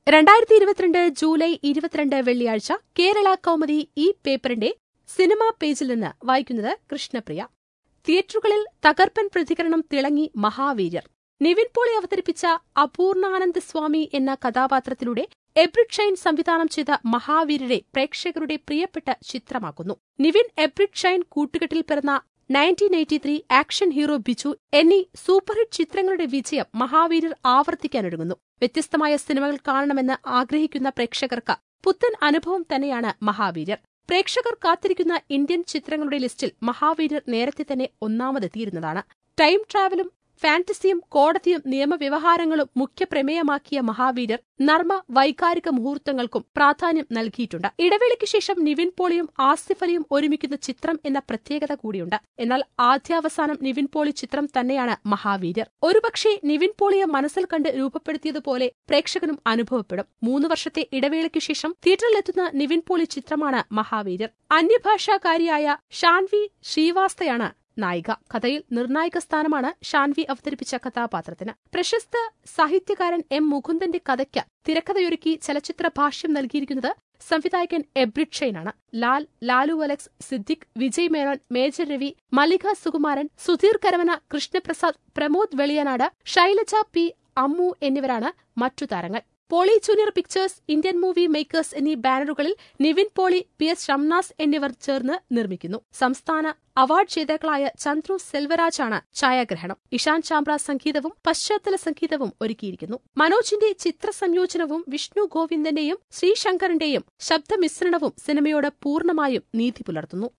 രണ്ടായിരത്തി ഇരുപത്തിരണ്ട് ജൂലൈ ഇരുപത്തിരണ്ട് വെള്ളിയാഴ്ച കേരള കൗമുദി ഈ പേപ്പറിന്റെ സിനിമാ പേജിൽ നിന്ന് വായിക്കുന്നത് കൃഷ്ണപ്രിയ തിയേറ്ററുകളിൽ തകർപ്പൻ പ്രതികരണം തിളങ്ങി മഹാവീര്യർ നിവിൻ പോളി അവതരിപ്പിച്ച അപൂർണാനന്ദ സ്വാമി എന്ന കഥാപാത്രത്തിലൂടെ എബ്രിഡ് ഷൈൻ സംവിധാനം ചെയ്ത മഹാവീരരെ പ്രേക്ഷകരുടെ പ്രിയപ്പെട്ട ചിത്രമാക്കുന്നു നിവിൻ എബ്രിഡ് ഷൈൻ കൂട്ടുകെട്ടിൽ പിറന്ന nineteen eighty three action hero Biju എന്നീ സൂപ്പർഹിറ്റ് ചിത്രങ്ങളുടെ വിജയം മഹാവീരർ ആവർത്തിക്കാനൊരുങ്ങുന്നു വ്യത്യസ്തമായ സിനിമകൾ കാണണമെന്ന് ആഗ്രഹിക്കുന്ന പ്രേക്ഷകർക്ക് പുത്തൻ അനുഭവം തന്നെയാണ് മഹാവീരർ പ്രേക്ഷകർ കാത്തിരിക്കുന്ന ഇന്ത്യൻ ചിത്രങ്ങളുടെ ലിസ്റ്റിൽ മഹാവീരർ നേരത്തെ തന്നെ ഒന്നാമതെത്തിയിരുന്നതാണ് ടൈം ട്രാവലും ഫാന്റസിയും കോടതിയും നിയമവ്യവഹാരങ്ങളും മുഖ്യ പ്രമേയമാക്കിയ മഹാവീരർ നർമ്മ വൈകാരിക മുഹൂർത്തങ്ങൾക്കും പ്രാധാന്യം നൽകിയിട്ടുണ്ട് ഇടവേളയ്ക്ക് ശേഷം നിവിൻ പോളിയും ആസിഫ് അലിയും ഒരുമിക്കുന്ന ചിത്രം എന്ന പ്രത്യേകത കൂടിയുണ്ട് എന്നാൽ ആദ്യാവസാനം നിവിൻ പോളി ചിത്രം തന്നെയാണ് മഹാവീരർ ഒരുപക്ഷെ നിവിൻ പോളിയെ മനസ്സിൽ കണ്ട് രൂപപ്പെടുത്തിയതുപോലെ പ്രേക്ഷകനും അനുഭവപ്പെടും മൂന്ന് വർഷത്തെ ഇടവേളയ്ക്ക് ശേഷം തിയേറ്ററിലെത്തുന്ന നിവിൻ പോളി ചിത്രമാണ് മഹാവീരർ അന്യഭാഷാകാരിയായ ഷാൻവി ശ്രീവാസ്തയാണ് നായിക കഥയിൽ നിർണായക സ്ഥാനമാണ് ഷാൻവി അവതരിപ്പിച്ച കഥാപാത്രത്തിന് പ്രശസ്ത സാഹിത്യകാരൻ എം മുകുന്ദന്റെ കഥയ്ക്ക് തിരക്കഥയൊരുക്കി ചലച്ചിത്ര ഭാഷ്യം നൽകിയിരിക്കുന്നത് സംവിധായകൻ എബ്രിഡ് ഷെയ്നാണ് Lal Lalu Alex Siddique Vijay Menon major Ravi Mallika Sukumaran Sudheer Karavana Krishnaprasad Pramod Veliyanad Shailaja P Ammu എന്നിവരാണ് മറ്റു താരങ്ങൾ Pauly junior pictures Indian movie makers എന്നീ ബാനറുകളിൽ നിവിൻ പോളി പി എസ് ഷംനാസ് എന്നിവർ ചേർന്ന് നിർമ്മിക്കുന്നു സംസ്ഥാന അവാർഡ് ജേതാക്കളായ ചന്ദ്രു സെൽവരാജാണ് ഛായാഗ്രഹണം ഇഷാൻ ചാമ്പ്ര സംഗീതവും പശ്ചാത്തല സംഗീതവും ഒരുക്കിയിരിക്കുന്നു മനോജിന്റെ ചിത്ര സംയോജനവും വിഷ്ണു ഗോവിന്ദന്റെയും ശ്രീശങ്കറിന്റെയും ശബ്ദമിശ്രണവും സിനിമയോട് പൂർണ്ണമായും നീതി പുലർത്തുന്നു